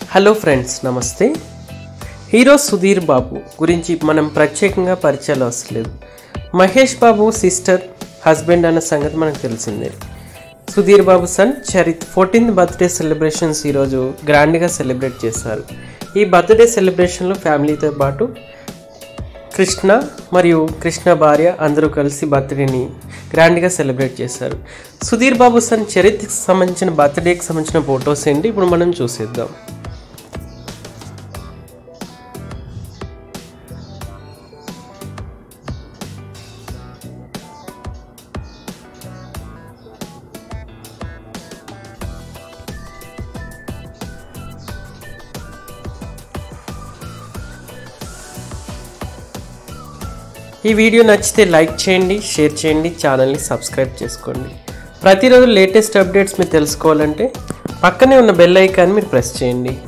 hello friends నమస్తే hero Sudheer Babu గురించి మనం ప్రత్యేకంగా పరిచయాలు అవసరం మహేష్ బాబు సిస్టర్ హస్బెండ్ అన్న సంగతి మనకు తెలిసిందే Sudheer Babu son Charith fourteenth birthday celebrations ఈరోజు గ్రాండ్గా సెలబ్రేట్ చేశారు ఈ బర్త్డే సెలబ్రేషన్లో ఫ్యామిలీతో పాటు కృష్ణ మరియు కృష్ణ భార్య అందరూ కలిసి బర్త్డేని గ్రాండ్గా సెలబ్రేట్ చేశారు సుధీర్ బాబు సన్ చరిత్కి సంబంధించిన బర్త్డేకి సంబంధించిన ఫొటోస్ ఏంటి ఇప్పుడు మనం చూసేద్దాం ఈ వీడియో నచ్చితే లైక్ చేయండి షేర్ చేయండి ఛానల్ని సబ్స్క్రైబ్ చేసుకోండి ప్రతిరోజు లేటెస్ట్ అప్డేట్స్ మీరు తెలుసుకోవాలంటే పక్కనే ఉన్న బెల్ ఐకాన్ మీరు ప్రెస్ చేయండి